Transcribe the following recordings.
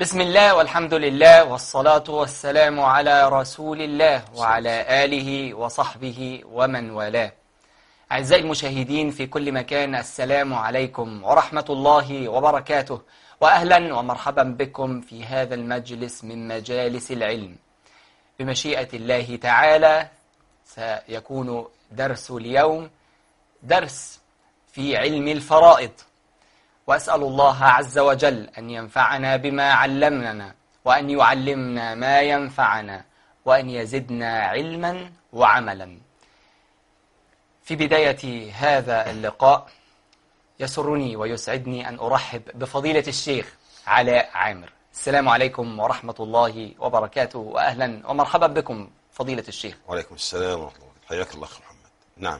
بسم الله والحمد لله والصلاة والسلام على رسول الله وعلى آله وصحبه ومن والاه أعزائي المشاهدين في كل مكان السلام عليكم ورحمة الله وبركاته وأهلا ومرحبا بكم في هذا المجلس من مجالس العلم بمشيئة الله تعالى سيكون درس اليوم درس في علم الفرائض وأسأل الله عز وجل أن ينفعنا بما علمنا وأن يعلمنا ما ينفعنا وأن يزدنا علما وعملا في بداية هذا اللقاء يسرني ويسعدني أن أرحب بفضيلة الشيخ علاء عامر السلام عليكم ورحمة الله وبركاته وأهلا ومرحبا بكم فضيلة الشيخ وعليكم السلام ورحمة الله حياك الله أخي محمد نعم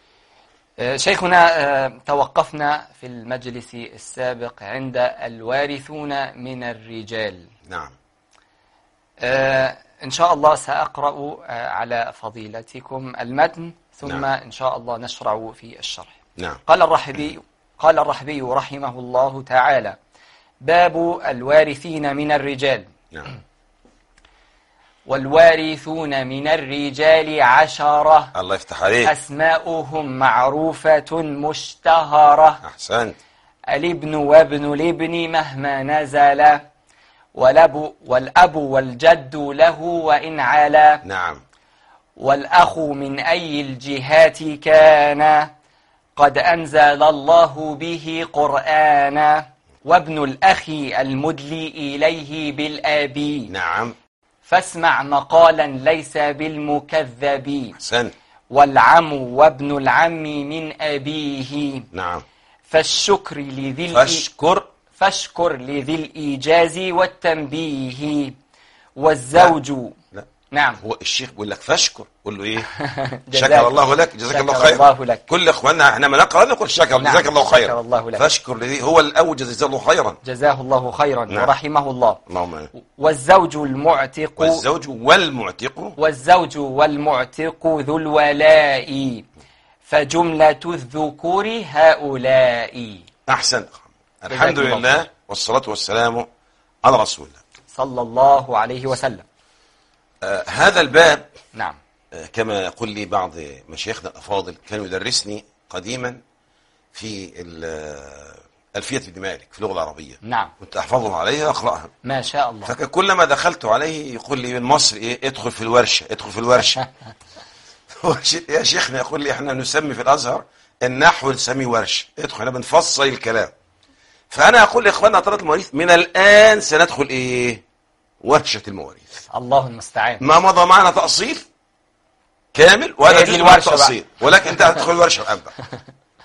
شيخنا توقفنا في المجلس السابق عند الوارثون من الرجال نعم إن شاء الله سأقرأ على فضيلتكم المتن ثم نعم. إن شاء الله نشرع في الشرح نعم قال الرحبي قال الرحبي رحمه الله تعالى باب الوارثين من الرجال نعم والوارثون من الرجال عشرة الله يفتح عليك أسماؤهم معروفة مشتهرة أحسنت الابن وابن الابن مهما نزل والأب, والأب والجد له وإن علا نعم والأخ من أي الجهات كان قد أنزل الله به قرآنا وابن الأخ المدلي إليه بالآبي نعم فاسمع مقالا ليس بالمكذب أحسنت والعم وابن العم من أبيه نعم فالشكر لذي الإي- فاشكر فاشكر لذي الإيجاز والتنبيه والزوج لا نعم هو الشيخ بيقول لك فاشكر قول له ايه جزاك- شكر الله لك جزاك الله شكر خير الله لك. كل اخواننا احنا ما نقرا نقول شكر نعم، جزاك الله شكر خيرا الله لك. فاشكر لذي هو الاوجز جزاه الله خيرا جزاه الله خيرا نعم. ورحمه الله اللهم آمين. والزوج المعتق والزوج والمعتق والزوج والمعتق ذو الولاء فجملة الذكور هؤلاء احسن الحمد الله لله خير. والصلاة والسلام على رسول الله صلى الله عليه وسلم آه هذا الباب نعم كما يقول لي بعض مشايخنا الأفاضل كانوا يدرسني قديما في ال- ألفية ابن مالك في اللغة العربية نعم كنت أحفظها عليها وأقرأها ما شاء الله فكان كلما دخلت عليه يقول لي من مصر إيه ادخل في الورشة ادخل في الورشة هو ش- يا شيخنا يقول لي احنا نسمي في الأزهر النحو نسميه ورشة ادخل احنا بنفصل الكلام فأنا أقول لإخواننا طلبة المواريث من الآن سندخل إيه ورشة المواريث الله المستعان ما مضى معنا تأصيل كامل وهذا هي دي جزء من الورشة التأصيل ولكن انت هتدخل الورشة الآن بقى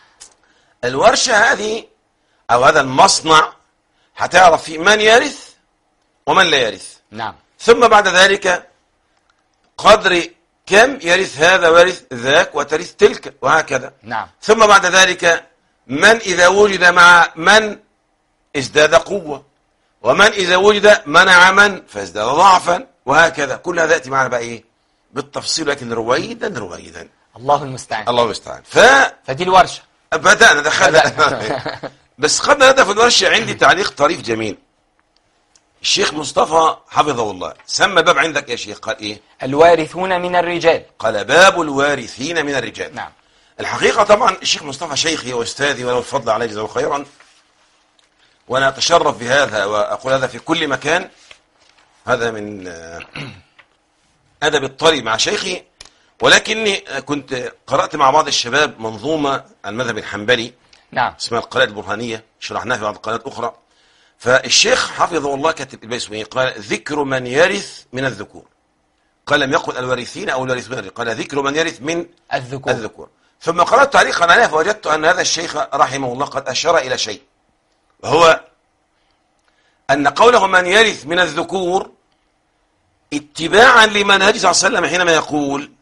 الورشة هذه أو هذا المصنع هتعرف فيه من يرث ومن لا يرث نعم ثم بعد ذلك قدر كم يرث هذا ويرث ذاك وترث تلك وهكذا نعم ثم بعد ذلك من إذا وجد مع من ازداد قوة ومن إذا وجد منع من فازداد ضعفا وهكذا كل هذا يأتي معنا بقى إيه بالتفصيل لكن رويدا رويدا الله المستعان الله المستعان فدي الورشة فبدأنا دخلنا بدأنا. بس قبل هذا في الورشة عندي تعليق طريف جميل الشيخ مصطفى حفظه الله سمى باب عندك يا شيخ قال إيه الوارثون من الرجال قال باب الوارثين من الرجال نعم الحقيقة طبعا الشيخ مصطفى شيخي وأستاذي وله الفضل عليه جزاه خيرا وأنا أتشرف بهذا وأقول هذا في كل مكان هذا من آه، أدب الطري مع شيخي ولكني آه، كنت قرأت مع بعض الشباب منظومة عن المذهب الحنبلي نعم اسمها القناة البرهانية شرحناها في بعض القنوات الأخرى فالشيخ حفظه الله كتب البيت اسمه إيه؟ قال ذكر من يرث من الذكور قال لم يقل الوارثين أو الوارثون قال ذكر من يرث من الذكور الذكور ثم قرأت تعليقا عليها فوجدت أن هذا الشيخ رحمه الله قد أشار إلى شيء وهو أن قوله من يرث من الذكور اتباعا لمنهج صلى الله عليه وسلم حينما يقول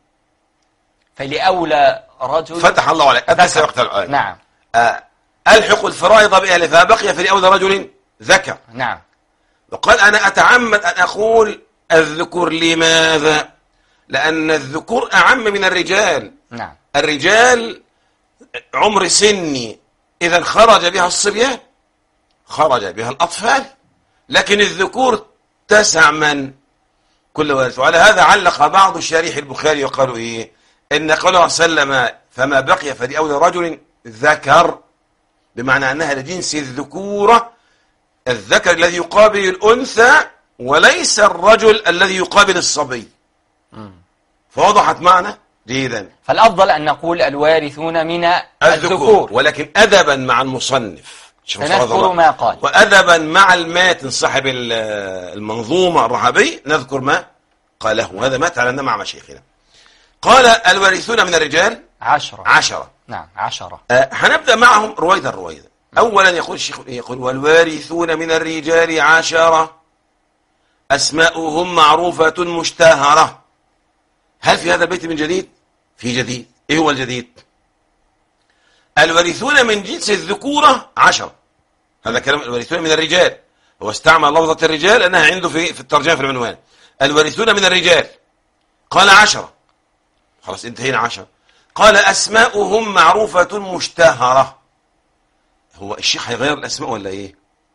فلأولى رجل فتح الله عليك أتى ذكر. سيقتل الآية نعم آه، ألحق الفرائض بأهل فبقي في أول رجل ذكر نعم وقال أنا أتعمد أن أقول الذكور لماذا لأن الذكور أعم من الرجال نعم الرجال عمر سني إذا خرج بها الصبيان خرج بها الأطفال لكن الذكور تسع من كل وارث وعلى هذا علق بعض شريح البخاري وقالوا ايه ان قوله صلى الله عليه وسلم فما بقي فلأولى رجل ذكر بمعنى انها لجنس الذكورة الذكر الذي يقابل الانثى وليس الرجل الذي يقابل الصبي فوضحت معنى جيدا فالأفضل أن نقول الوارثون من الذكور الذكور ولكن أدبا مع المصنف شوف فنذكر فرض الله. ما قال. وأدبا مع الماتن صاحب ال- المنظومة الرهبي نذكر ما قاله هذا ما تعلمنا مع مشايخنا قال الوارثون من الرجال عشرة عشرة نعم عشرة آه، هنبدأ معهم رويدا رويدا أولا يقول الشيخ يقول والوارثون من الرجال عشرة أسماؤهم معروفة مشتهرة هل في هذا البيت من جديد؟ في جديد إيه هو الجديد؟ الوارثون من جنس الذكورة عشرة هذا كلام الوارثون من الرجال هو استعمل لفظة الرجال لأنها عنده في في الترجمة في العنوان الوارثون من الرجال قال عشرة خلاص انتهينا عشرة قال أسماؤهم معروفة مشتهرة هو الشيخ هيغير الأسماء ولا إيه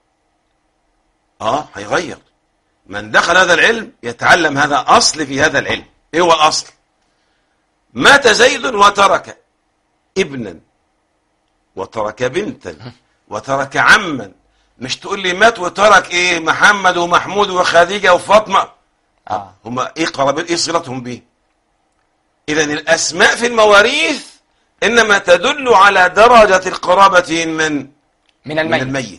آه هيغير من دخل هذا العلم يتعلم هذا أصل في هذا العلم إيه هو الأصل مات زيد وترك ابنا وترك بنتا وترك عما مش تقول لي مات وترك ايه محمد ومحمود وخديجة وفاطمة آه. هما ايه قرابين ايه صلتهم بيه اذا الاسماء في المواريث انما تدل على درجة القرابة من من من الميت الميت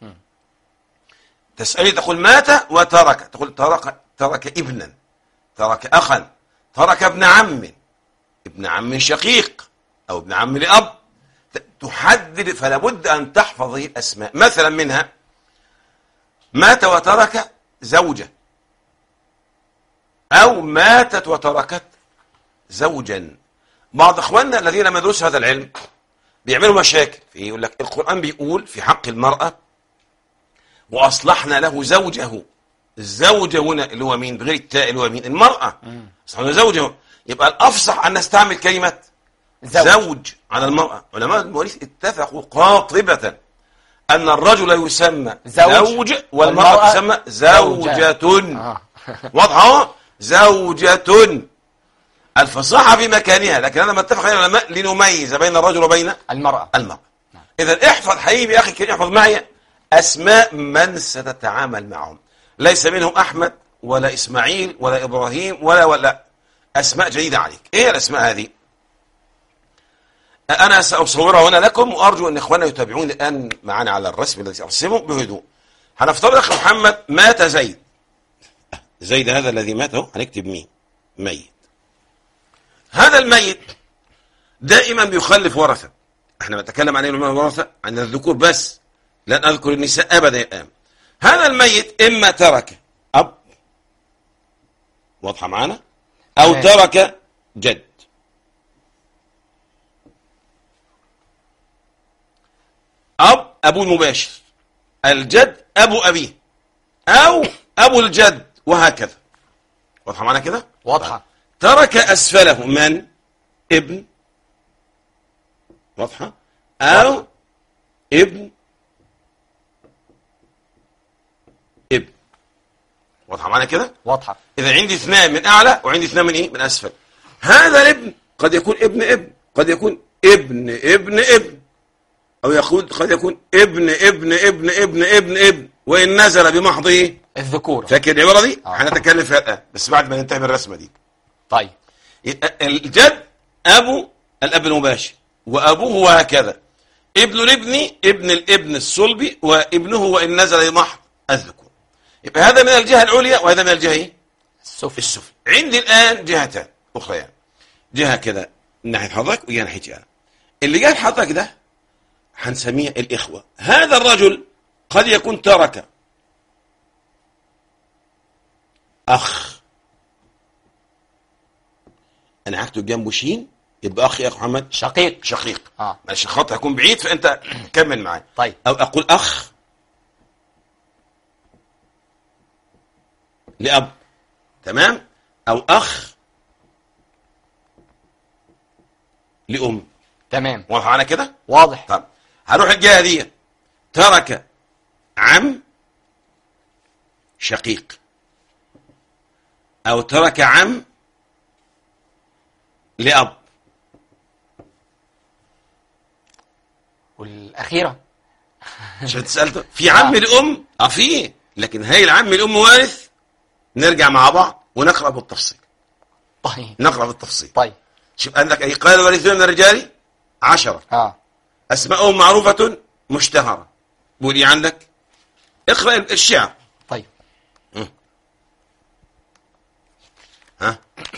تسألي تقول مات وترك تقول ترك ترك ابنا ترك أخا ترك ابن عم ابن عم شقيق أو ابن عم لأب ت- تحدد فلا بد أن تحفظ هذه الأسماء مثلا منها مات وترك زوجة أو ماتت وتركت زوجا بعض إخواننا الذين لم يدرسوا هذا العلم بيعملوا مشاكل في يقول لك القرآن بيقول في حق المرأة وأصلحنا له زوجه الزوجة هنا اللي هو مين بغير التاء اللي هو مين المرأة أصلحنا زوجه يبقى الأفصح أن نستعمل كلمة زوج. زوج, زوج على المرأة علماء المواريث اتفقوا قاطبة أن الرجل يسمى زوج زوج والمرأة والمرأة تسمى زوجة. زوجة آه. واضحة زوجة الفصاحة في مكانها لكن أنا متفق على العلماء لنميز بين الرجل وبين المرأة المرأة إذا احفظ حبيبي أخي الكريم احفظ معي أسماء من ستتعامل معهم ليس منهم أحمد ولا إسماعيل ولا إبراهيم ولا ولا أسماء جيدة عليك إيه الأسماء هذه أنا سأصورها هنا لكم وأرجو أن إخواننا يتابعون الآن معنا على الرسم الذي سأرسمه بهدوء هنفترض أخي محمد مات زيد زيد هذا الذي مات اهو هنكتب مين ميت هذا الميت دائما بيخلف ورثة احنا بنتكلم عن الورثة عن الذكور بس لن أذكر النساء أبدا الآن هذا الميت إما ترك أب واضحة معنا أو تمام. ترك جد أب أبو المباشر الجد أبو أبيه أو أبو الجد وهكذا واضحة معنا كده واضحة ترك أسفله من ابن واضحة أو ابن ابن واضحة معنا كده واضحة إذا عندي اثنان من أعلى وعندي اثنان من إيه من أسفل هذا الابن قد يكون ابن ابن قد يكون ابن ابن ابن أو يقول قد يكون ابن ابن ابن ابن ابن ابن وإن نزل بمحض إيه الذكور فاكر العبارة دي آه. هنتكلم فيها الآن بس بعد ما ننتهي من الرسمة دي طيب الجد أبو الأب المباشر وأبوه وهكذا ابن الابن ابن الابن الصلبي وابنه وإن نزل محض الذكور يبقى هذا من الجهة العليا وهذا من الجهة إيه؟ السفل السفلى عندي الآن جهتان أخريان جهة كده من ناحية حضرتك وجهة ناحيتي أنا اللي جهة حضرتك ده هنسميه الإخوة هذا الرجل قد يكون ترك أخ أنا هكتب جنبه شين يبقى أخي يا أخو محمد شقيق شقيق آه. معلش الخط هيكون بعيد فأنت كمل معايا طيب أو أقول أخ لأب تمام أو أخ لأم تمام واضح على كده واضح طب هروح الجهة دي ترك عم شقيق أو ترك عم لأب والأخيرة عشان سألته في عم الأم اه في لكن هاي العم الأم وارث نرجع مع بعض ونقرأ بالتفصيل طيب نقرأ بالتفصيل طيب شوف عندك أي قال الوارثون من الرجال عشرة اه أسماءهم معروفة مشتهرة بقول إيه عندك اقرأ الشعر طيب ها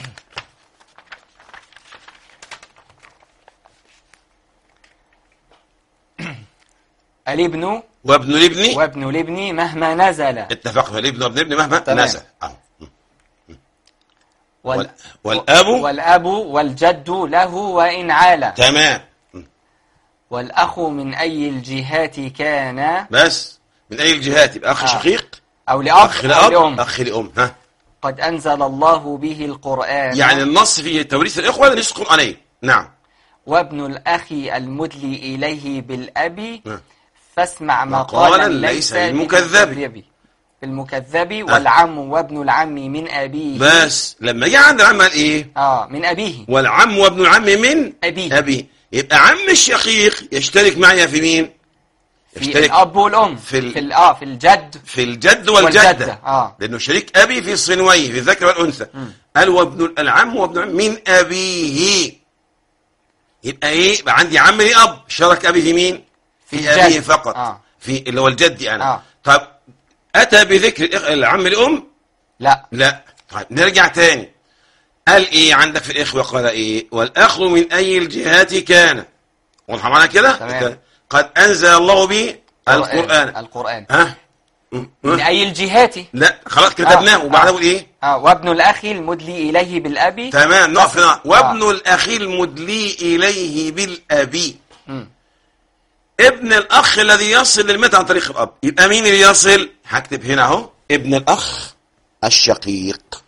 الابن وابن الابن وابن الابن مهما نزل اتفقنا الابن وابن الابن مهما تمام. نزل آه. وال... وال- والأب والأب والجد له وإن عال تمام والأخ من أي الجهات كان بس من أي الجهات يبقى أخ آه. شقيق أو لأب أخ أو لأب لأم أخ لأم ها قد أنزل الله به القرآن يعني النص في توريث الإخوة ليس قرآنيا نعم وابن الأخ المدلي إليه بالأب نعم. فاسمع مقالا مقالا ليس ليس بالمكذب. بالمكذب بالمكذب والعم وابن العم من أبيه بس لما جه عند العم قال إيه آه من أبيه والعم وابن العم من أبيه أبي يبقى عم الشقيق يشترك معي في مين في يشترك الأب والأم في ال- في ال- آه في الجد في الجد والجدة, والجدة، آه. لأنه شريك أبي في صنويه في الذكر والأنثى قال وابن العم وابن العم من أبيه يبقى إيه يبقى عندي عم لي أب شرك أبي في مين في, في أبيه الجد. فقط آه. في اللي هو الجد أنا آه. طب أتى بذكر الإخ- العم الأم لا لا طيب نرجع تاني قال ايه عندك في الاخوه قال ايه والاخ من اي الجهات كان واضحه معانا كده تمام. قد انزل الله به القران القرآن ها من ها؟ أي الجهات لا خلاص كتبناه آه. وبعدها آه. اقول ايه آه وابن الأخ المدلي إليه بالأب تمام نقف هنا آه. وابن الاخ المدلي اليه بالابي مم. ابن الاخ الذي يصل للميت عن طريق الاب يبقى مين اللي يصل هكتب هنا اهو ابن الاخ الشقيق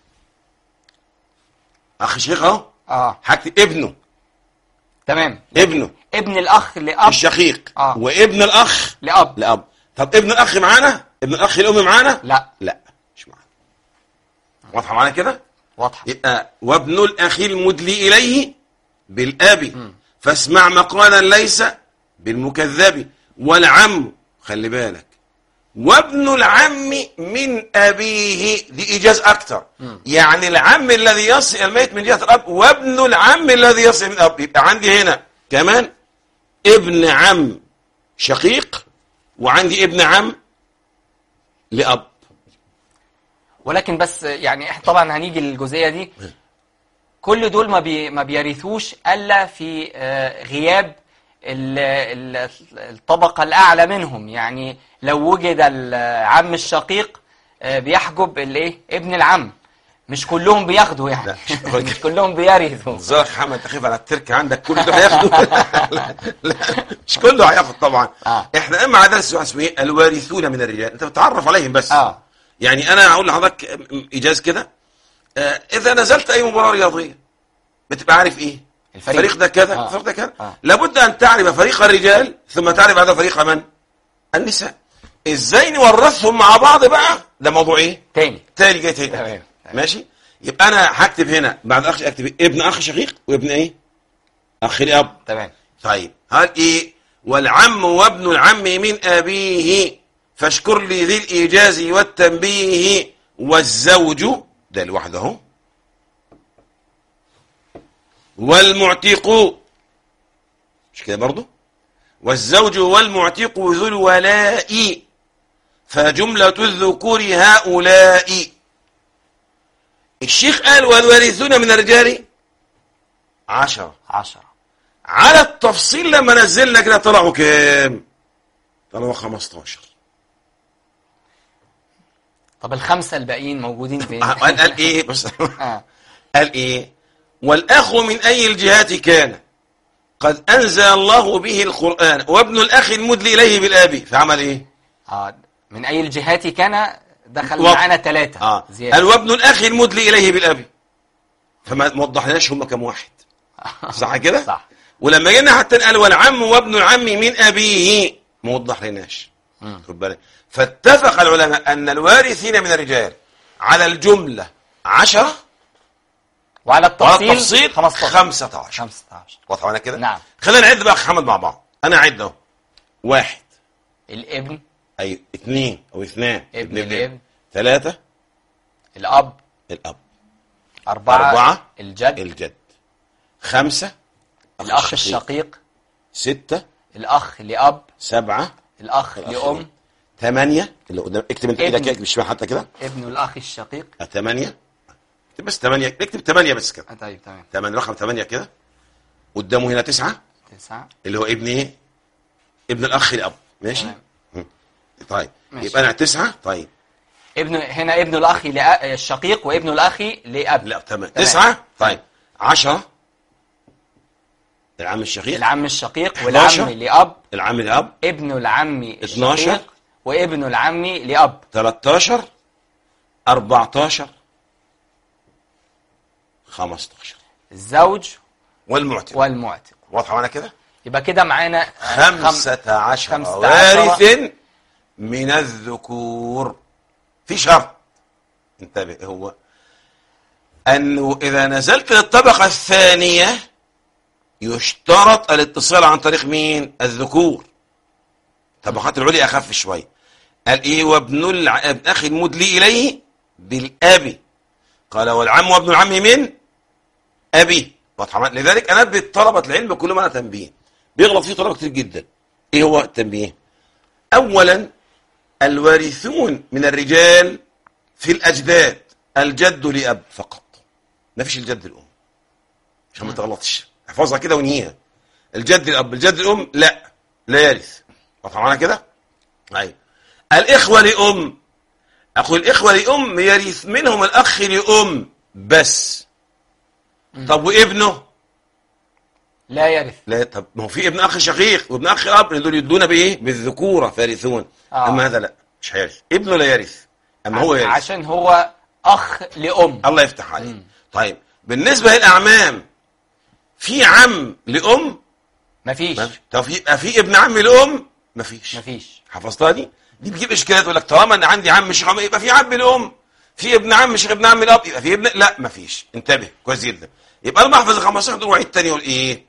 اخ شقيق اهو آه هكتب ابنه تمام ابنه ابن الأخ لأب الشقيق آه. وابن الاخ لأب لاب طب ابن الاخ معانا ابن الاخ الام معانا لا لا مش معانا واضحه معانا كده واضحة يبقى وابن الاخ المدلي اليه بالاب فاسمع مقالا ليس بالمكذب والعم خلي بالك وابن العم من ابيه دي ايجاز اكتر يعني العم الذي يصل إلى الميت من جهه الاب وابن العم الذي يصل من الاب يبقى عندي هنا كمان ابن عم شقيق وعندي ابن عم لاب ولكن بس يعني احنا طبعا هنيجي للجزئية دي كل دول ما بي ما بيرثوش الا في آه، غياب ال- ال- الطبقة الأعلى منهم يعني لو وجد العم الشقيق آه، بيحجب الايه ابن العم مش كلهم بياخدوا يعني لا، مش هقول مش كده. كلهم بيرثوا زرق حمد تخيف على التركة عندك كل ده هياخده لا, لا مش كله هياخد طبعا آه. احنا اما عندنا سؤال اسمه ايه الوارثون من الرجال انت بتعرف عليهم بس اه يعني انا هقول لحضرتك ايجاز كده آه اذا نزلت اي مباراه رياضيه بتبقى عارف ايه الفريق. الفريق ده كذا آه. الفريق ده كذا آه. لابد ان تعرف فريق الرجال ثم تعرف هذا فريق من النساء ازاي نورثهم مع بعض بقى ده موضوع ايه تاني تاني جاي تاني تمام. ماشي يبقى انا هكتب هنا بعد اخ اكتب إيه؟ ابن اخ شقيق وابن ايه اخ لاب تمام طيب هل ايه والعم وابن العم من ابيه فاشكر لي ذي الايجاز والتنبيه والزوج ده لوحده اهو والمعتق مش كده برضه والزوج والمعتق ذو الولاء فجملة الذكور هؤلاء الشيخ قال والوارثون من الرجال عشرة عشرة على التفصيل لما نزلنا كده طلعوا كام طلعوا 15 طب الخمسة الباقيين موجودين فين؟ قال قال ايه بس آه. قال ايه والاخ من اي الجهات كان قد انزل الله به القران وابن الاخ المدلي اليه بالاب فعمل ايه آه. من أي الجهات كان دخل وقت. معانا ثلاثة اه زيادة قال وابن الاخ المدلي اليه بالاب فما ما وضحناش هم كم واحد صح كده صح ولما جينا حتى قال والعم وابن العم من ابيه ما وضحناش خد بالك فاتفق العلماء أن الوارثين من الرجال على الجملة عشرة وعلى وعلى التفصيل التفصيل 15 خمسة عشر 15 واضح معانا كده نعم. خلينا نعد بقى يا أخ محمد مع بعض أنا أعد أهو واحد الابن أي اثنين أو اثنان ابن الابن. ثلاثة الأب الأب أربعة, أربعة. الجد الجد خمسة الأخ الشقيق ستة الأخ لأب سبعة الأخ الأخ لأم ثمانية اللي قدام اكتب انت ابن. ايدك اكتب الشمال حتى كده ابن الأخ الشقيق آه، ثمانية اكتب بس ثمانية اكتب ثمانية بس كده آه، طيب تمام ثمانية رقم ثمانية كده قدامه هنا تسعة تسعة اللي هو ابن ايه؟ ابن الأخ الأب ماشي؟ تمام. مم. طيب ماشي. يبقى أنا تسعة طيب ابن هنا ابن الأخ لأ- الشقيق وابن الأخ لأب لا تمام تمام. تسعة طيب عشرة العم الشقيق العم الشقيق 11. والعم لأب العم الأب ابن العم 12. الشقيق وابن العم لأب 13 14 15 الزوج والمعتق والمعتق واضحة معانا كده؟ يبقى كده معانا خمسة عشر خمسة وارث من الذكور في شرط انتبه هو أنه إذا نزلت للطبقة الثانية يشترط الاتصال عن طريق مين؟ الذكور طبقات العليا أخف شوية قال إيه وابن الع... ابن أخي المدلي إليه بالأب قال والعم وابن العم من أبي واضحة معانا؟ لذلك أنبه طلبة العلم كل ما أنا تنبيه بيغلط فيه طلبة كتير جدا إيه هو التنبيه؟ أولا الوارثون من الرجال في الأجداد الجد لأب فقط ما فيش الجد الأم عشان ما تغلطش احفظها كده ونيها الجد الأب الجد الأم لا لا يرث واضح معانا كده أيوة الإخوة لأم أقول الإخوة لأم يرث منهم الأخ لأم بس طب وابنه لا يرث لا طب ما هو في ابن اخ شقيق وابن اخ اب دول يدون بايه بالذكوره فيرثون آه. اما هذا لا مش هيرث ابنه لا يرث اما هو يرث عشان هو أخ لأم الله يفتح عليه طيب بالنسبه للاعمام في عم لام مفيش ما في طب في يبقى في ابن عم لام ما فيش مفيش حفظتها دي دي بتجيب اشكالات يقول لك طالما ان عندي عم شيخ عم يبقى في عم لام في ابن عم شيخ ابن عم الاب يبقى في ابن لا ما فيش انتبه كويس جدا يبقى المحفظ ال 15 دول وعيد تاني يقول ايه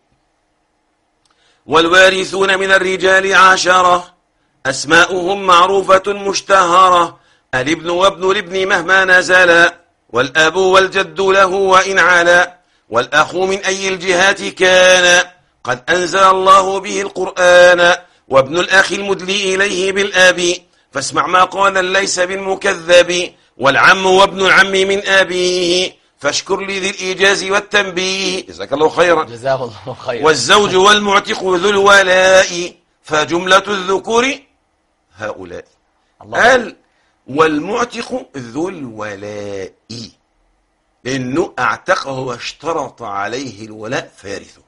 والوارثون من الرجال عشرة أسماؤهم معروفة مشتهرة الابن وابن الابن مهما نزل والأب والجد له وإن علا والأخ من أي الجهات كان قد أنزل الله به القرآن وابن الأخ المدلي إليه بالآب فاسمع ما قال ليس بالمكذب والعم وابن العم من أبيه فاشكر لي ذي الإيجاز والتنبيه جزاك الله خيرا جزاه الله خير والزوج والمعتق ذو الولاء فجملة الذكور هؤلاء الله قال والمعتق ذو الولاء لأنه اعتقه واشترط عليه الولاء فيرثه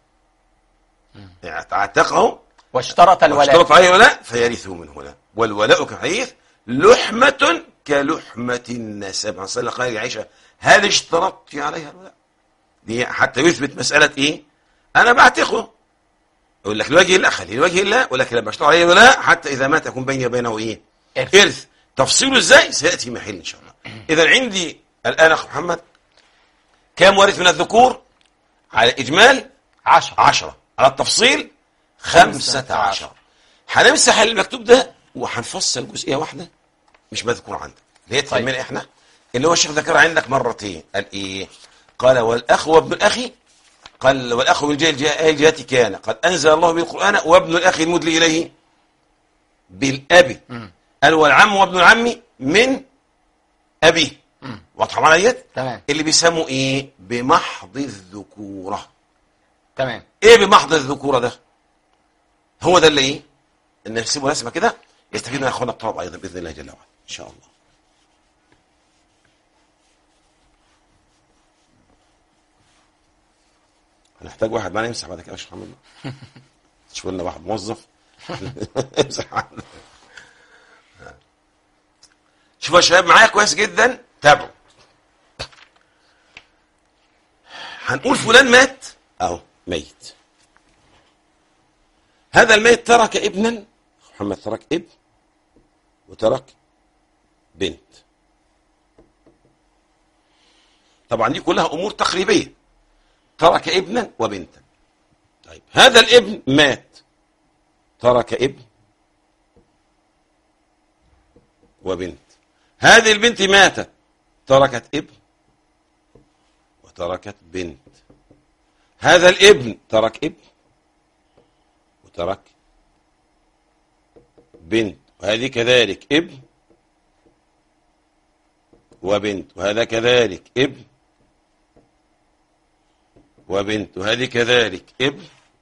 اعتقه واشترط الولاء واشترط عليه الولاء فيرثه من هنا والولاء كحديث لحمة كلحمة النسب عن صلى قال يا عائشة هل اشترطت عليها الولاء دي حتى يثبت مسألة ايه انا بعتقه يقول لك لوجه الله خليه لوجه الله ولكن لما اشترط عليه الولاء حتى اذا مات يكون بيني وبينه ايه إرث. إرث تفصيله ازاي سيأتي محل ان شاء الله اذا عندي الان اخ محمد كم وارث من الذكور على اجمال عشر عشرة على التفصيل خمسة عشر هنمسح المكتوب ده وهنفصل جزئية واحدة مش مذكور عندك اللي هي تهمنا احنا اللي هو الشيخ ذكرها عندك مرتين قال ايه قال والاخ وابن الاخ قال والاخ من جهه الجهه أهل الجهات كان قد انزل الله بالقران وابن الاخ المدلي اليه بالاب قال والعم وابن العم من ابيه واضحه معايا ديت؟ تمام اللي بيسموا ايه بمحض الذكوره تمام ايه بمحض الذكوره ده هو ده اللي ايه ان نسيبه رسمه كده يستفيد من اخوانا الطلاب ايضا باذن الله جل وعلا ان شاء الله هنحتاج واحد معانا يمسح بعد كده يا شيخ محمد شوف لنا واحد موظف يمسح عنه. شوفوا يا شباب معايا كويس جدا تابعوا هنقول فلان مات اهو ميت هذا الميت ترك ابنا محمد ترك ابن وترك بنت طبعا دي كلها امور تقريبيه ترك ابنا وبنتا طيب هذا الابن مات ترك ابن وبنت هذه البنت ماتت تركت ابن وتركت بنت هذا الابن ترك ابن وترك بنت وهذه كذلك ابن وبنت وهذا كذلك ابن وبنت وهذه كذلك ابن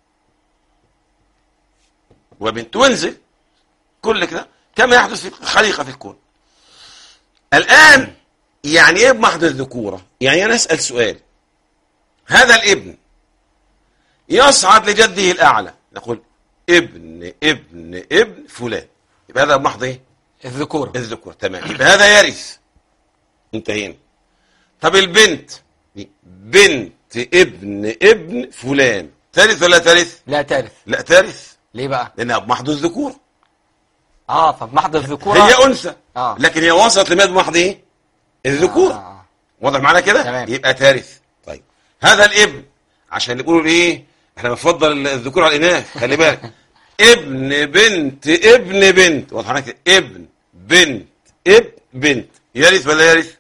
وبنت وانزل كل كده كما يحدث في الخليقة في الكون الآن يعني ايه بمحض الذكورة يعني أنا أسأل سؤال هذا الابن يصعد لجده الأعلى نقول ابن ابن ابن فلان يبقى هذا بمحض ايه الذكورة الذكور تمام يبقى هذا يرث انتهينا طب البنت بنت ابن ابن فلان ترث ولا ترث لا ترث لا ترث ليه بقى لانها بمحض الذكور اه فبمحض الذكورة هي انثى آه. لكن هي وصلت لماذا بمحض ايه الذكور آه، آه. واضح معانا كده تمام. يبقى ترث طيب هذا الابن عشان نقولوا ايه احنا بنفضل الذكور على الاناث خلي بالك ابن بنت ابن بنت واضح معانا كده ابن بنت اب بنت يرث ولا يرث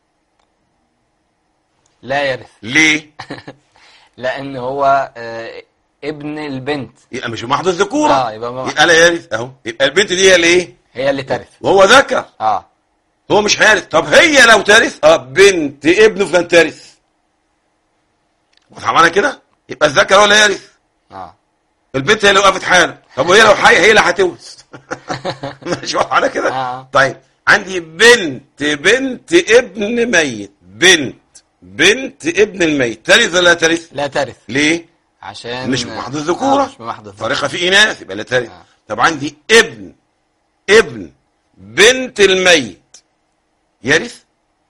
لا يرث ليه لأن هو آه ابن البنت يبقى مش بمحض الذكوره آه، يبقى بمحض- يبقى لا يرث اهو يبقى البنت دي هي اللي ايه هي اللي ترث وهو ذكر اه هو مش هيرث طب هي لو ترث اه بنت ابن فلان ترث واضح معانا كده يبقى الذكر هو اللي يرث اه البنت هي اللي وقفت حاله طب وهي لو حيه هي اللي هتورث مش واضح على كده آه. طيب عندي بنت بنت ابن ميت بنت بنت ابن الميت ترث ولا لا ترث لا ترث ليه عشان مش بمحض الذكوره آه مش بمحض الذكورة فرقه في اناث يبقى لا ترث آه. طب عندي ابن ابن بنت الميت يرث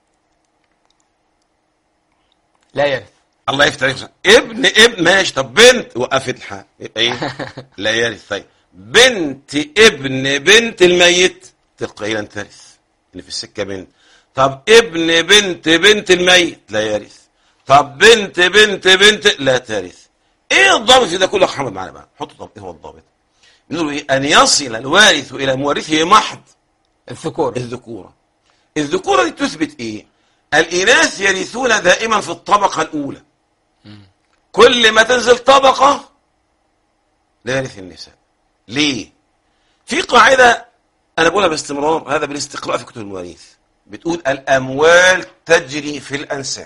لا يرث الله يفتح عليك ابن ابن ماشي طب بنت وقفت الحال يبقى ايه لا يرث طيب بنت ابن بنت الميت تلقائيا ترث اللي في السكه بنت طب ابن بنت بنت الميت لا يرث طب بنت بنت بنت لا ترث ايه الضابط في ده كله يا أخ محمد معانا بقى حط طب ايه هو الضابط بنقول ايه ان يصل الوارث الى مورثه محض الذكور الذكورة الذكورة دي تثبت ايه الإناث يرثون دائما في الطبقة الأولى كل ما تنزل طبقة لا يرث النساء ليه في قاعدة أنا بقولها باستمرار هذا بالاستقراء في كتب المواريث بتقول الأموال تجري في الأنسال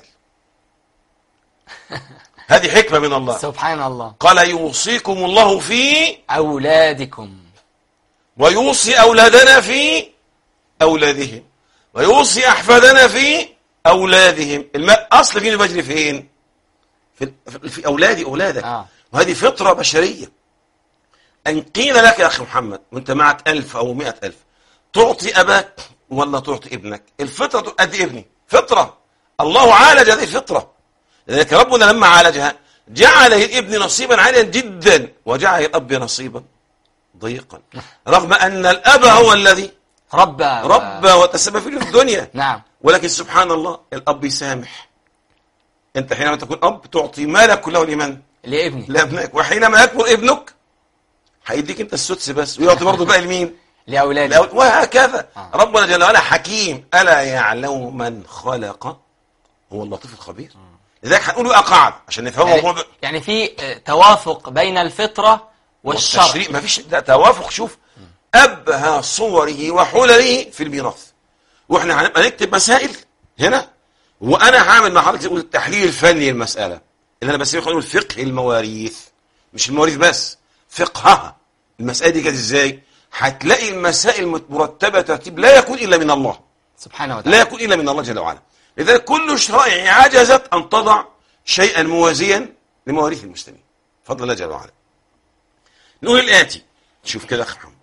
هذه حكمة من الله سبحان الله قال يوصيكم الله في أولادكم ويوصي أولادنا في أولادهم ويوصي أحفادنا في أولادهم الماء أصل فين بجري فين في, في أولادي أولادك آه. وهذه فطرة بشرية أن قيل لك يا أخي محمد وأنت معك ألف أو مئة ألف تعطي أباك ولا تعطي ابنك الفطرة تقول أدي ابني فطرة الله عالج هذه الفطرة لذلك ربنا لما عالجها جعل الابن نصيبا عاليا جدا وجعل الأب نصيبا ضيقا رغم أن الأب هو الذي ربى و- ربى وتسبب في الدنيا نعم ولكن سبحان الله الأب يسامح أنت حينما تكون أب تعطي مالك كله لمن؟ لابني لابنك وحينما يكبر ابنك هيديك أنت السدس بس ويعطي برضه بقى لمين؟ لأولادي لأول- وهكذا آه. ربنا جل وعلا حكيم ألا يعلم من خلق هو اللطيف الخبير لذلك هنقول بقى قاعدة عشان نفهم يعني, موضوع يعني في آه، توافق بين الفطرة والشرع والتشريع ما فيش ده توافق شوف أبهى صوره وحلله في الميراث واحنا هنبقى نكتب مسائل هنا وانا هعمل مع حضرتك زي ما قلت التحليل الفني للمساله اللي انا بسميه قانون فقه المواريث مش المواريث بس فقهها المساله دي كانت ازاي هتلاقي المسائل مرتبه ترتيب لا يكون الا من الله سبحانه وتعالى لا يكون الا من الله جل وعلا لذلك كل الشرائع عجزت ان تضع شيئا موازيا لمواريث المسلمين فضل الله جل وعلا نقول الاتي شوف كده يا اخي محمد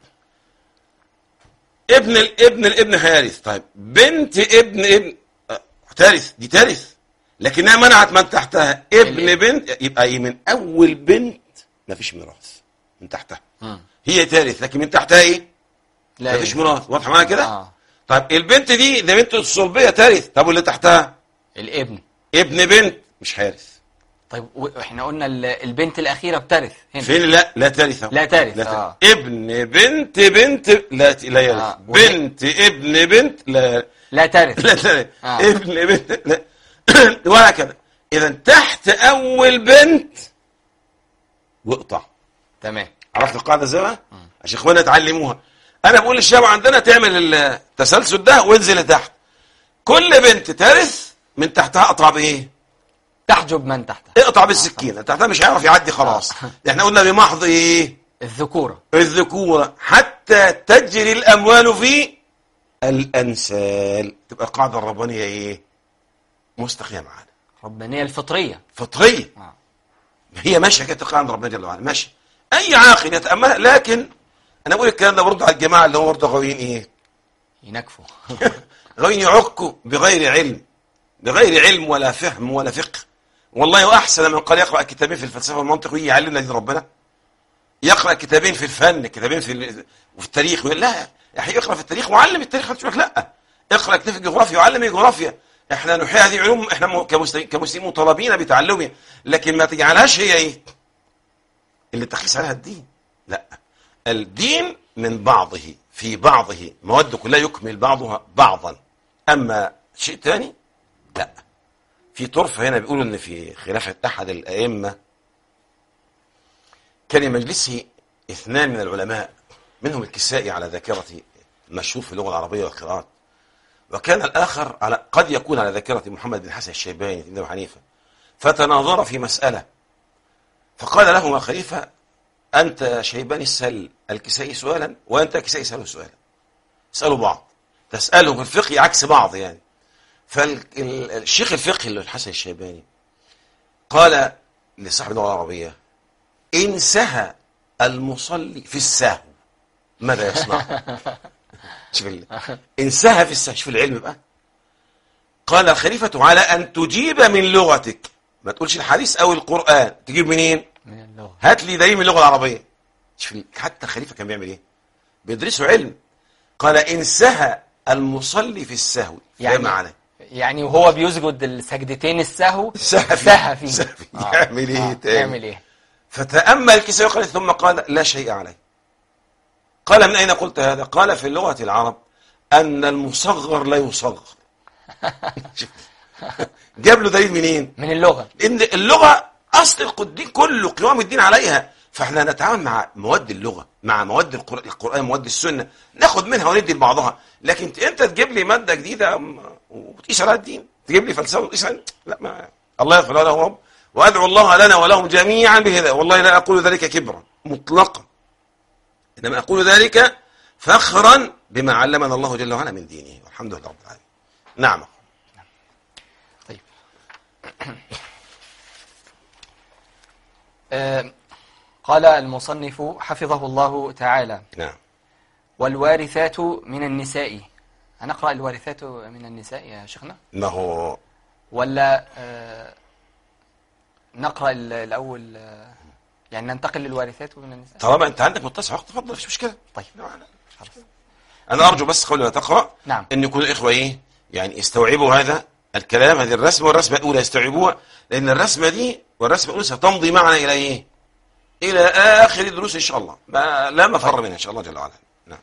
ابن الابن الابن هيرث طيب بنت ابن ابن آه، ترث دي ترث لكنها منعت من تحتها ابن ال- بنت يبقى ايه من اول بنت ما فيش ميراث من تحتها مم. هي ترث لكن من تحتها ايه لا مفيش يرث. ميراث واضحه معايا كده آه. طيب البنت دي ده بنت الصلبيه ترث طب واللي تحتها الابن ابن بنت مش هارث طيب واحنا قلنا ال- البنت الأخيرة بترث هنا فين لا لا ترث لا ترث، لا آه. ابن بنت بنت لا ت- لا يرث آه. وهي- بنت ابن بنت لا لا ترث لا ترث آه. ابن بنت لا وهكذا اذا تحت اول بنت واقطع تمام عرفت القاعده ازاي بقى عشان اخواننا يتعلموها انا بقول للشباب عندنا تعمل التسلسل ده وانزل لتحت كل بنت ترث من تحتها اقطع بايه تحجب من تحتها اقطع بالسكينه تحتها مش هيعرف يعدي خلاص احنا قلنا بمحض ايه الذكورة الذكوره حتى تجري الاموال في الانسال تبقى القاعده الربانيه ايه مستقيمه معانا ربانية الفطرية فطريه آه. هي ماشيه كده القاعده ربنا جل وعلا ماشيه اي عاقل يتاملها لكن انا بقول الكلام ده برضه على الجماعه اللي هم برضه غاويين ايه ينكفوا غاويين يعكوا بغير علم بغير علم ولا فهم ولا فقه والله احسن من قال يقرا كتابين في الفلسفه والمنطق ويجي يعلمنا دين ربنا يقرا كتابين في الفن كتابين في ال- وفي التاريخ ويقول لا يا اخي اقرا في التاريخ وعلم التاريخ هتقول لك لا اقرا كتاب في الجغرافيا وعلم الجغرافيا احنا نحيي هذه علوم احنا م- كمسلمين كمسلمين مطالبين بتعلمها لكن ما تجعلهاش هي ايه اللي تقيس عليها الدين لا الدين من بعضه في بعضه مواد كلها يكمل بعضها بعضا اما شيء ثاني لا في طرف هنا بيقولوا ان في خلافه احد الائمه كان مجلسه اثنان من العلماء منهم الكسائي على ذاكرة مشهور في اللغة العربية والقراءات وكان الآخر على قد يكون على ذاكرة محمد بن حسن الشيباني بن أبي حنيفة فتناظر في مسألة فقال لهما خليفة أنت شيباني اسأل الكسائي سؤالا وأنت الكسائي اسأله سؤالا اسألوا بعض تسأله في الفقه عكس بعض يعني فالشيخ الفقه اللي هو الحسن الشيباني قال لصاحب اللغة العربية إن سهى المصلي في السهو ماذا يصنع شوف ال- إن سهى في السهو شوف العلم بقى قال الخليفة على أن تجيب من لغتك ما تقولش الحديث أو القرآن تجيب منين من اللغة هات لي دليل من اللغة العربية شوف ال- حتى الخليفة كان بيعمل إيه بيدرسوا علم قال إن سهى المصلي في السهو يعني يعني معنى يعني وهو بيسجد السجدتين السهو سهى فيه. سهى فيه سهى فيه. آه. يعمل إيه آه. تاني؟ يعمل ايه فتأمل كسائي وقال ثم قال لا شيء عليه قال من أين قلت هذا قال في اللغة العرب أن المصغر لا يصغر شوف. جاب له دليل منين من اللغة لأن اللغة أصل الدين كله قوام الدين عليها فاحنا نتعامل مع مواد اللغة مع مواد القر- القرآن مواد السنة ناخد منها وندي لبعضها لكن ت- انت تجيب لي مادة جديدة م- وتقيس عليها الدين تجيب لي فلسفة وتقيس عليها لا ما الله يغفر له رب وادعو الله لنا ولهم جميعا بهذا والله لا اقول ذلك كبرا مطلقا انما اقول ذلك فخرا بما علمنا الله جل وعلا من دينه والحمد لله رب العالمين نعم طيب آه، قال المصنف حفظه الله تعالى نعم والوارثات من النساء هنقرأ الوارثات من النساء يا شيخنا ما هو ولا آه، نقرأ ال- الأول آه، يعني ننتقل للوارثات من النساء طالما انت عندك متسع وقت تفضل مفيش مشكله طيب لا، أنا- انا ارجو بس قبل ما تقرا نعم. ان يكون الاخوه ايه يعني يستوعبوا هذا الكلام هذه الرسمه والرسمه الاولى يستوعبوها لان الرسمه دي والرسمه الاولى ستمضي معنا الى ايه الى اخر الدروس ان شاء الله ما لا مفر منها ان شاء الله جل وعلا نعم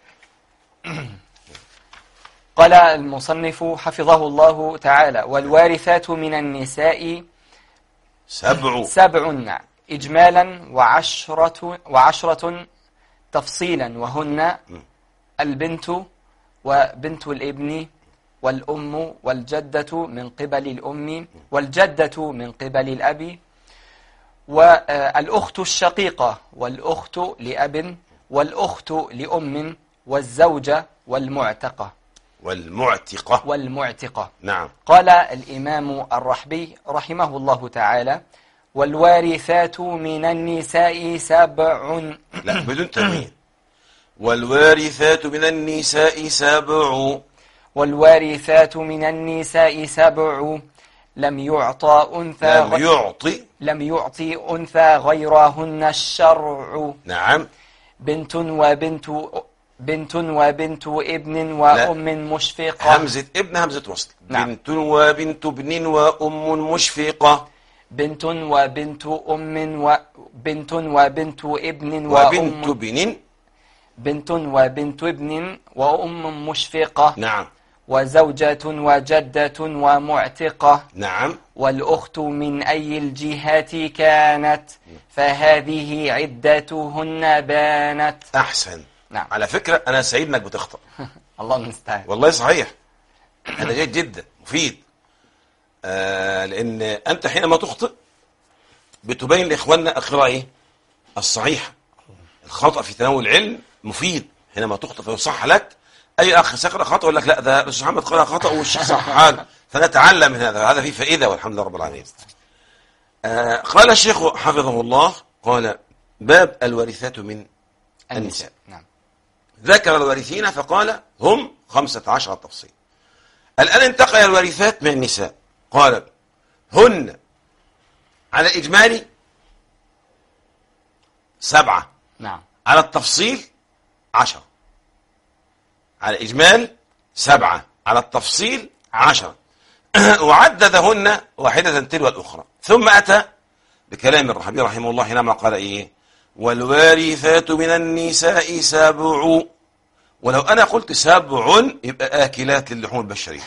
قال المصنف حفظه الله تعالى والوارثات من النساء سبع سبع إجمالا وعشرة, وعشرة تفصيلا وهن البنت وبنت الابن والأم والجدة من قبل الأم والجدة من قبل الأب والأخت الشقيقة والأخت لأب والأخت لأم والزوجة والمعتقة والمعتقه والمعتقة نعم قال الإمام الرحبي رحمه الله تعالى والوارثات من النساء سبع لا بدون تنوين والوارثات من النساء سبع والوارثات من النساء سبع لم يعطى أنثى لم غ- يعطي لم يعطي أنثى غيرهن الشرع نعم بنت وبنت بنت وبنت ابن وأم مشفقة همزة ابن همزة وصل نعم. بنت وبنت ابن وأم مشفقة بنت وبنت أم وبنت وبنت ابن وبنت وأم بن بنت وبنت ابن وأم مشفقة نعم وزوجة وجدة ومعتقة نعم والأخت من أي الجهات كانت فهذه عدتهن بانت أحسن نعم على فكرة أنا سعيد إنك بتخطأ الله المستعان والله صحيح هذا جيد جدا مفيد آه لأن أنت حينما تخطئ بتبين لإخواننا القراءة إيه؟ الصحيحة الخطأ في تناول العلم مفيد حينما تخطئ فيصح لك أي أخ سيقرأ خطأ يقول لك لا ده الأستاذ محمد قرأ خطأ والشيخ صح حال فنتعلم من هذا هذا فيه فائدة والحمد لله رب العالمين آه قال الشيخ حفظه الله قال باب الورثات من النساء نعم ذكر الوارثين فقال هم خمسة عشر تفصيل الآن انتقل الوارثات من النساء قال هن على الإجمالي سبعة نعم على التفصيل عشرة على الإجمال سبعة على التفصيل عشرة وعددهن واحدة تلو الأخرى ثم أتى بكلام الرحبي رحمه الله حينما قال إيه والوارثات من النساء سبع ولو أنا قلت سبع يبقى آكلات للحوم البشرية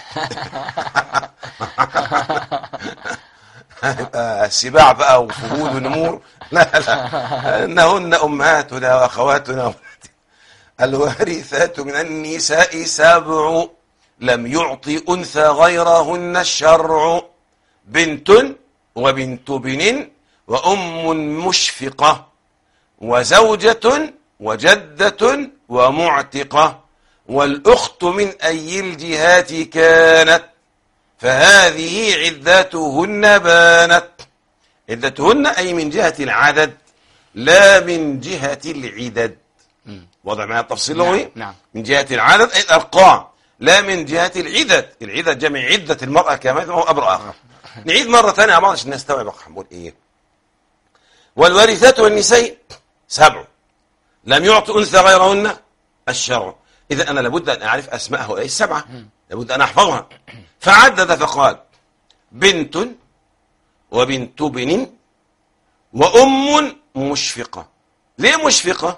يبقى سباع بقى وفهود ونمور لا لا إنهن أمهاتنا وأخواتنا الوارثات من النساء سبع لم يعطي أنثى غيرهن الشرع بنت وبنت بن وأم مشفقة وزوجة وجدة ومعتقة والأخت من أي الجهات كانت فهذه عدتهن بانت عدتهن أي من جهة العدد لا من جهة العدد وضع معنا التفصيل نعم، لغوي نعم. من جهة العدد أي الأرقام لا من جهة العدد العدد جمع عدة المرأة كما هو أمر آخر نعيد مرة ثانية يا بعض عشان نستوعب نقول إيه والوارثات والنساء سبع لم يعط أنثى غيرهن الشرع إذا أنا لابد أن أعرف أسماء هؤلاء السبعة لابد أن أحفظها فعدد فقال بنت وبنت بن وأم مشفقة ليه مشفقة؟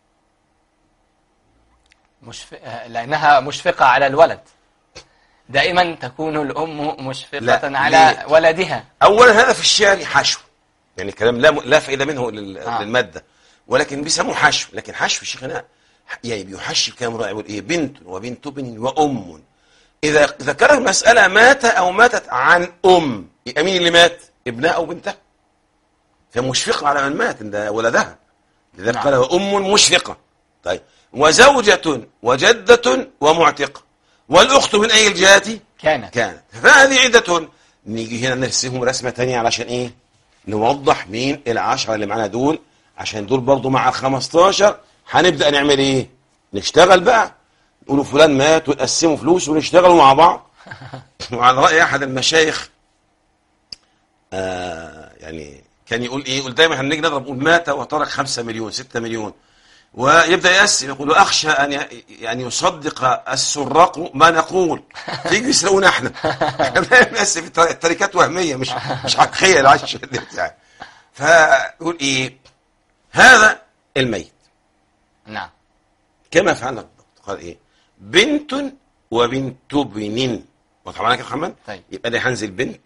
مشف... آه، لأنها مشفقة على الولد دائما تكون الأم مشفقة لا، على ليه؟ ولدها أولا هذا في الشعر حشو يعني كلام لا لا فائدة منه لل- آه. للمادة ولكن بيسموه حشو لكن حشو الشيخ هنا يعني بيحشي كلام رائع يقول إيه بنت وبنت ابن وأم إذا ذكر مسألة مات أو ماتت عن أم يبقى مين اللي مات ابنها أو بنتها فمشفقة على من مات إن ده ولدها لذلك نعم. قال وأم مشفقة طيب وزوجة وجدة ومعتقة والأخت من أي الجهات كانت كانت فهذه عدة نيجي هنا نرسمهم رسمة تانية علشان ايه نوضح مين العشرة اللي معانا دول عشان دول برضو مع الخمستاشر هنبدأ نعمل ايه نشتغل بقى نقولوا فلان مات ونقسموا فلوس ونشتغلوا مع بعض وعلى رأي أحد المشايخ آه يعني كان يقول ايه يقول دايما هنيجي نضرب نقول مات وترك خمسة مليون ستة مليون ويبدأ يقسم يقول أخشى أن ي- يعني يصدق السراق ما نقول تيجي يسرقونا احنا احنا بنقسم التر- التركات وهمية مش مش حقيقية العش بتاعي فيقول ايه هذا الميت نعم كما فعلنا بالضبط قال ايه بنت وبنت بن واضح معاك يا محمد طيب. يبقى ده هنزل بنت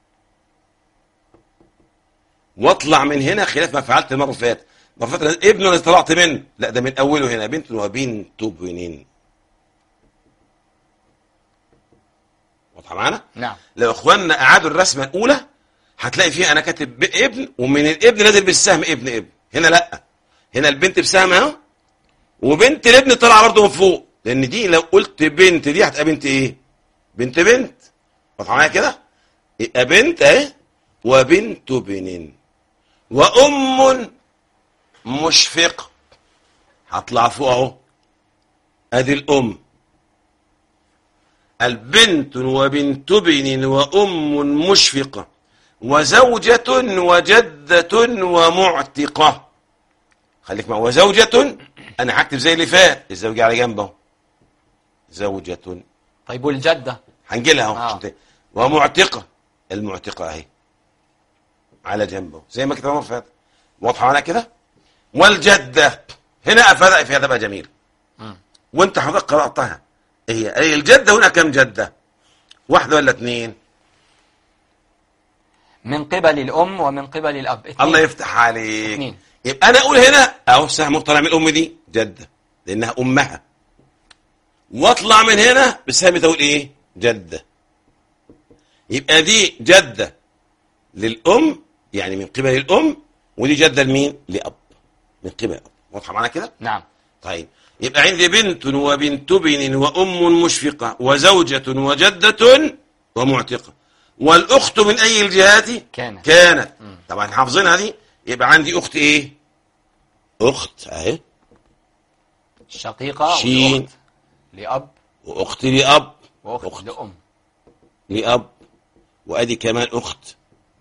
واطلع من هنا خلاف ما فعلت المره اللي فاتت المره اللي فاتت ابن اللي طلعت منه لا ده من اوله هنا بنت وبنت بن واضحه معانا نعم لو اخواننا اعادوا الرسمه الاولى هتلاقي فيها انا كاتب ب- ابن ومن الابن نازل بالسهم ابن ابن هنا لا هنا البنت بسهم اهو وبنت الابن طالعه برضه من فوق لان دي لو قلت بنت دي هتبقى بنت ايه بنت بنت واضحه معايا كده يبقى بنت اهي وبنت بن وام مشفقه هطلع فوق اهو ادي الام البنت وبنت بن وأم مشفقة وزوجة وجدة ومعتقة خليك مع وزوجة انا هكتب زي اللي فات الزوج على جنبه زوجة طيب والجدة هنجي لها اهو آه. عشان ت- ومعتقة المعتقة اهي على جنبه زي ما كتبنا المرة اللي فاتت واضحة معانا كده والجدة هنا افادك في هذا بقى جميل مم. وانت حضرتك قرأتها هي أي الجدة هنا كم جدة واحدة ولا اثنين من قبل الأم ومن قبل الأب اثنين. الله يفتح عليك اثنين. يبقى انا اقول هنا اهو سهم طالع من الام دي جده لانها امها واطلع من هنا بسهم تقول ايه جده يبقى دي جده للام يعني من قبل الام ودي جده لمين لاب من قبل الاب واضحه معانا كده نعم طيب يبقى عندي بنت وبنت ابن وام مشفقه وزوجه وجده ومعتقه والاخت من اي الجهات كانت. كانت طبعا حافظينها دي يبقى عندي اخت ايه اخت اهي الشقيقة شين. والأخت لأب واخت لاب وأخت أخت. لأم لاب وادي كمان اخت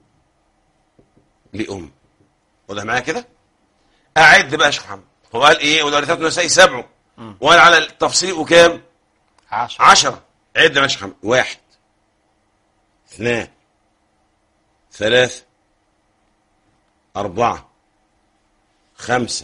لام واضح معايا كده اعد بقى يا شيخ محمد هو قال ايه والورثات النساء سبع وقال على التفصيل وكام عشر عشرة عد يا شيخ محمد واحد اثنان ثلاثة أربعة خمسة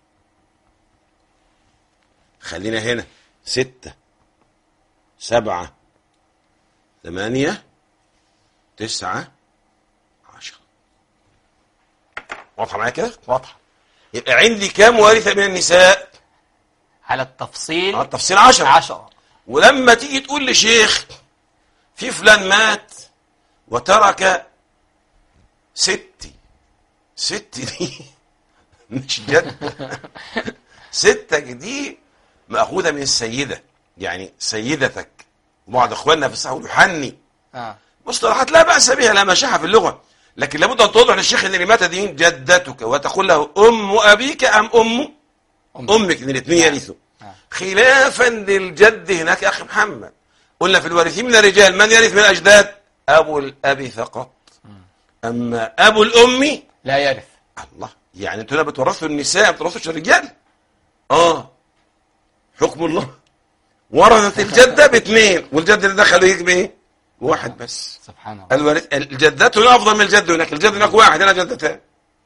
خلينا هنا ستة سبعة ثمانية تسعة عشرة واضحة معايا كده؟ واضحة يبقى عندي كام وارثة من النساء؟ على التفصيل على التفصيل عشرة عشرة ولما تيجي تقول لشيخ في فلان مات وترك ستي ستي دي مش جد ستك دي مأخوذة من السيدة يعني سيدتك وبعض اخواننا في الصحة يقولوا حني آه. مصطلحات لا بأس بها لا مشاحة في اللغة لكن لابد أن توضح للشيخ أن اللي ماتت دي جدتك وتقول له أم أبيك أم أم أم. أمك ان الاثنين نعم. يرثوا نعم. خلافا للجد هناك يا أخي محمد قلنا في الوارثين من الرجال من يرث من الأجداد أبو الأب فقط أما أبو الأم لا يرث الله يعني أنتوا لا بتورثوا النساء ما بتورثوش الرجال آه حكم الله ورثت الجدة باثنين والجد اللي دخلوا يجي بايه؟ واحد بس سبحان الله الوارث الجدات هنا افضل من الجد هناك الجد هناك واحد هنا جدتان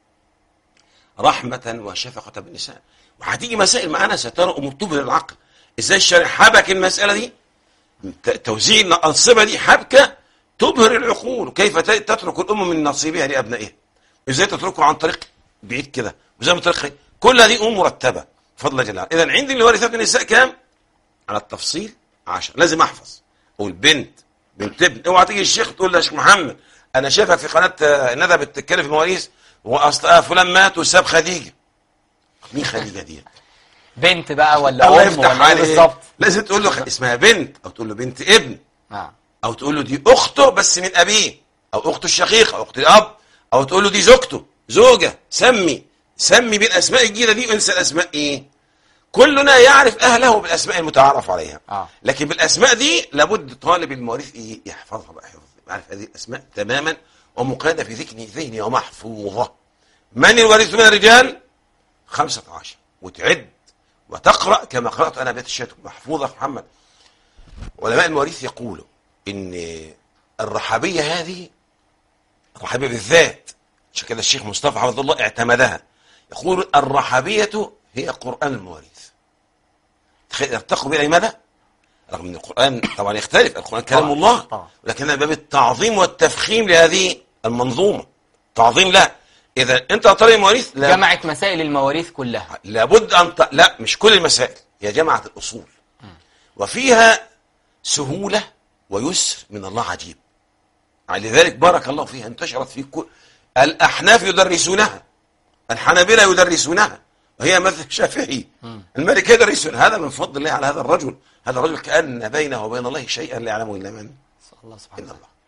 رحمة وشفقة بالنساء وهتيجي مسائل معانا سترى امور تبهر العقل ازاي الشارع حبك المسألة دي ت- توزيع الأنصبة دي حبكة تبهر العقول وكيف ت- تترك الأم من نصيبها لأبنائها ازاي تتركه عن طريق بعيد كده وزي ما طريق خير. كل هذه امور مرتبة بفضل الله جل وعلا اذا عندي الوارثات النساء كام على التفصيل عشر لازم احفظ اقول بنت بنت ابن اوعى تيجي الشيخ تقول له يا شيخ محمد انا شايفك في قناه آه، ندى بتتكلم في المواريث واصل آه، فلان مات وساب خديجه مين خديجه دي بنت بقى ولا الله أم يفتح ولا إيه عليك بالظبط لازم تقول له خ- اسمها بنت او تقول له بنت ابن نعم او تقول له دي اخته بس من ابيه او اخته الشقيقه او اخت الاب او تقول له دي زوجته زوجه سمي سمي بالاسماء الجديده دي وانسى الاسماء ايه كلنا يعرف اهله بالاسماء المتعارف عليها آه. لكن بالاسماء دي لابد طالب المواريث ايه يحفظها بقى حفظ يعرف هذه الاسماء تماما ومقيده في ذهنه ذهني ومحفوظه من الوارث من الرجال خمسة عشر وتعد وتقرأ كما قرأت أنا بيت الشيخ محفوظة محمد علماء المواريث يقولوا ان الرحابية هذه الرحابية بالذات عشان كده الشيخ مصطفى حفظه الله اعتمدها يقول الرحابية هي قرآن المواريث تخيل ارتقوا بها مدى رغم ان القرآن طبعا يختلف القرآن كلام طبعاً، الله طبعاً. ولكن باب التعظيم والتفخيم لهذه المنظومة تعظيم لا إذا أنت طالب المواريث لا جمعت مسائل المواريث كلها لابد أن ت... لا مش كل المسائل هي جمعت الأصول وفيها سهولة ويسر من الله عجيب لذلك بارك الله فيها انتشرت في كل الأحناف يدرسونها الحنابلة يدرسونها وهي مذهب الشافعي المالك يدرسون هذا من فضل الله على هذا الرجل هذا الرجل كأن بينه وبين الله شيئا لا يعلمه إلا من الله سبحانه إلا وتعالى الله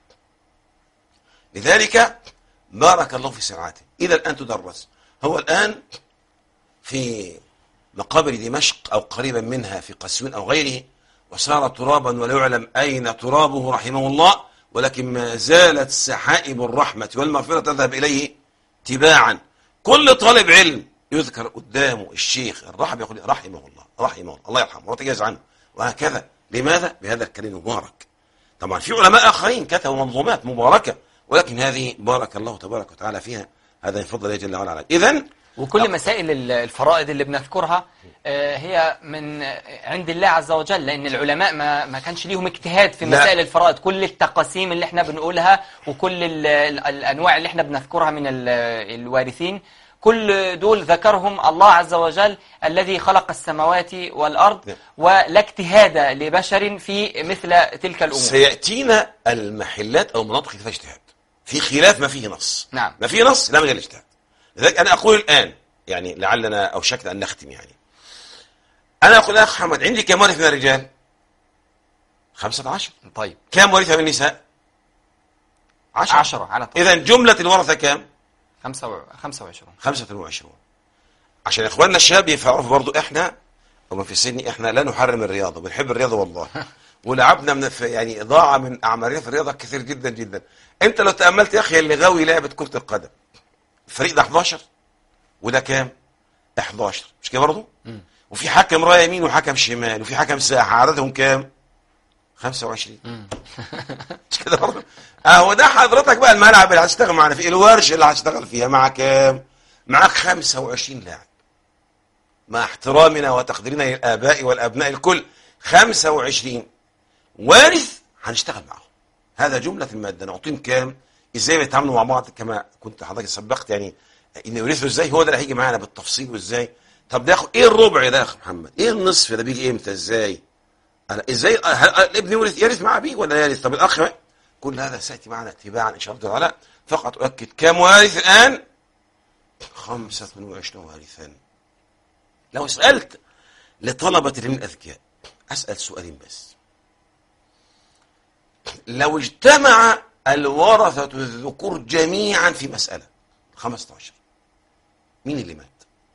لذلك بارك الله في سرعته إذا الآن تدرس هو الآن في مقابر دمشق أو قريبا منها في قسيون أو غيره وصار ترابا ولا يعلم أين ترابه رحمه الله ولكن ما زالت سحائب الرحمة والمغفرة تذهب إليه تباعا كل طالب علم يذكر قدامه الشيخ الرحب يقول رحمه الله رحمه الله الله يرحمه وتجاوز عنه وهكذا لماذا بهذا الكلام المبارك طبعا في علماء اخرين كتبوا منظومات مباركه ولكن هذه بارك الله تبارك وتعالى فيها هذا من فضل الله جل وعلا عليه اذا وكل مسائل ال- الفرائض اللي بنذكرها آه، هي من آه، عند الله عز وجل لأن العلماء ما ما كانش ليهم اجتهاد في لا. مسائل الفرائض كل التقاسيم اللي احنا بنقولها وكل ال- ال- الأنواع اللي احنا بنذكرها من ال- الوارثين كل دول ذكرهم الله عز وجل الذي خلق السماوات والأرض نعم. ولا اجتهاد لبشر في مثل تلك الأمور سياتينا المحلات او المناطق اللي فيها اجتهاد في خلاف ما فيه نص نعم. ما فيه نص لا مجال اجتهاد لذلك انا اقول الان يعني لعلنا اوشكنا ان نختم يعني انا اقول يا اخ محمد عندي كم وارث من الرجال 15 طيب كم وارث من النساء 10 عشرة على طول اذا جمله الورثه كم خمسة و- خمسة وعشرون 25 عشان اخواننا الشباب يعرفوا برضو احنا هم في سني احنا لا نحرم الرياضه بنحب الرياضه والله ولعبنا من في يعني ضاع من اعمارنا في الرياضه كثير جدا جدا انت لو تاملت يا اخي اللي غاوي لعبه كره القدم الفريق ده 11 وده كام 11 مش كده برضه وفي حكم رايه يمين وحكم شمال وفي حكم ساحه عددهم كام 25 مش كده برضه اهو ده حضرتك بقى الملعب اللي هتشتغل معانا فيه الورش اللي هتشتغل فيها مع كام معاك 25 لاعب مع احترامنا وتقديرنا للآباء والأبناء الكل 25 وارث هنشتغل معهم هذا جملة المادة نعطيهم كام ازاي بيتعاملوا مع بعض كما كنت حضرتك سبقت يعني ان يورثوا ازاي هو ده اللي هيجي معانا بالتفصيل وازاي طب ده ياخد ايه الربع ده يا اخ محمد ايه النصف ده بيجي امتى ازاي انا ازاي هل- هل الابن يورث يرث مع ابيه ولا يرث طب الاخ كل هذا سياتي معنا اتباعا ان شاء الله تعالى فقط اؤكد كم وارث الان 25 وارثا لو سألت لطلبة العلم الأذكياء أسأل سؤالين بس لو اجتمع الورثة الذكور جميعا في مسألة 15 مين اللي مات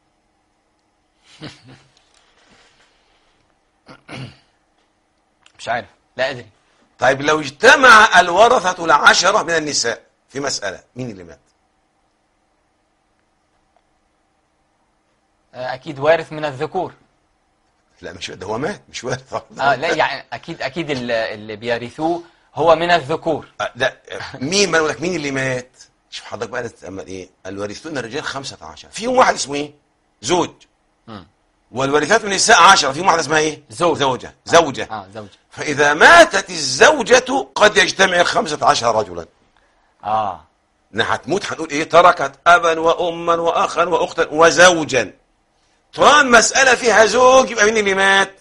مش عارف لا أدري طيب لو اجتمع الورثة العشرة من النساء في مسألة مين اللي مات آه، أكيد وارث من الذكور لا مش ده هو مات مش وارث آه لا يعني أكيد أكيد ال- اللي بيرثوه هو من الذكور آه، لا آه، مين ما أقول لك مين اللي مات شوف حضرتك بقى تتأمل ايه الوارثون الرجال 15 فيهم واحد اسمه ايه زوج مم. والوارثات من النساء 10 فيهم واحده اسمها ايه زوج. زوجه زوجه آه زوج فاذا ماتت الزوجه قد يجتمع ال 15 رجلا آه انها هتموت هنقول ايه تركت ابا واما واخا واختا وزوجا طالما مساله فيها زوج يبقى مين اللي مات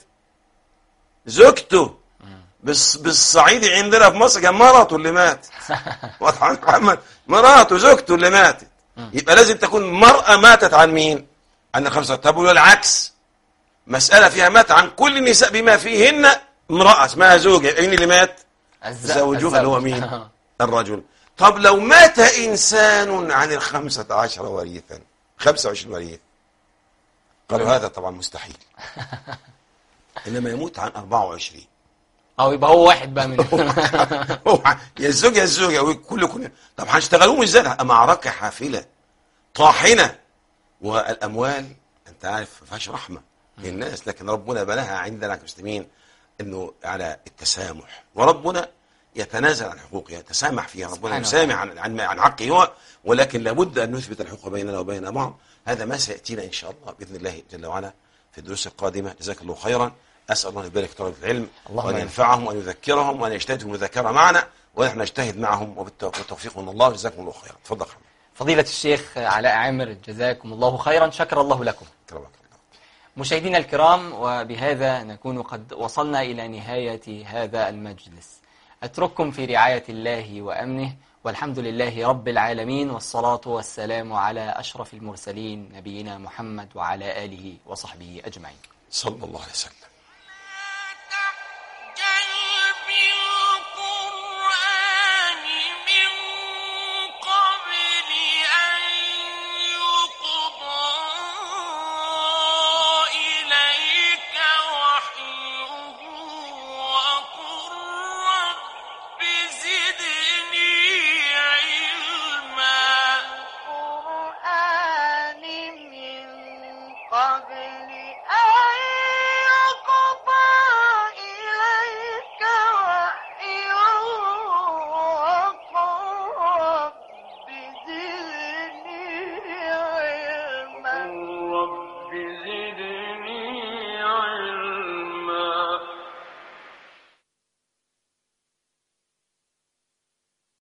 زوجته بالص... بالصعيد عندنا في مصر كان مراته اللي مات واضح عن محمد مراته زوجته اللي ماتت يبقى لازم تكون مرأة ماتت عن مين عن الخمسة طب والعكس مسألة فيها مات عن كل النساء بما فيهن امرأة اسمها زوجة يبقى مين اللي مات الز- زوجها اللي هو الزوج. مين الرجل طب لو مات إنسان عن الخمسة عشر وريثا خمسة وعشرين وريث قالوا هذا طبعا مستحيل إنما يموت عن أربعة وعشرين أو يبقى هو واحد بقى منهم هو يا الزوج يا الزوجة وكل كل طب هنشتغلوهم ازاي معركة حافلة طاحنة والأموال أنت عارف ما فيهاش رحمة للناس لكن ربنا بناها عندنا كمسلمين أنه على التسامح وربنا يتنازل عن حقوقه يتسامح فيها ربنا سبحانه يسامح عن عن عن حقه هو ولكن لابد أن نثبت الحقوق بيننا وبين بعض هذا ما سيأتينا إن شاء الله بإذن الله جل وعلا في الدروس القادمة جزاك الله خيرا أسأل الله أن يبارك في طلبة العلم اللهم وأن آمين. ينفعهم وأن يذكرهم وأن يجتهدوا في المذاكرة معنا ونحن نجتهد معهم وبالتوفيق من الله جزاكم الله خيرا تفضل حمد فضيلة الشيخ علاء عامر جزاكم الله خيرا شكر الله لكم كرمك الله مشاهدينا الكرام وبهذا نكون قد وصلنا إلى نهاية هذا المجلس أترككم في رعاية الله وأمنه والحمد لله رب العالمين والصلاة والسلام على أشرف المرسلين نبينا محمد وعلى آله وصحبه أجمعين صلى الله عليه وسلم تعجل بالقرآن من قبل أن يقضى إليك وحيه وقل رب زدني علما القرآن من قبل أن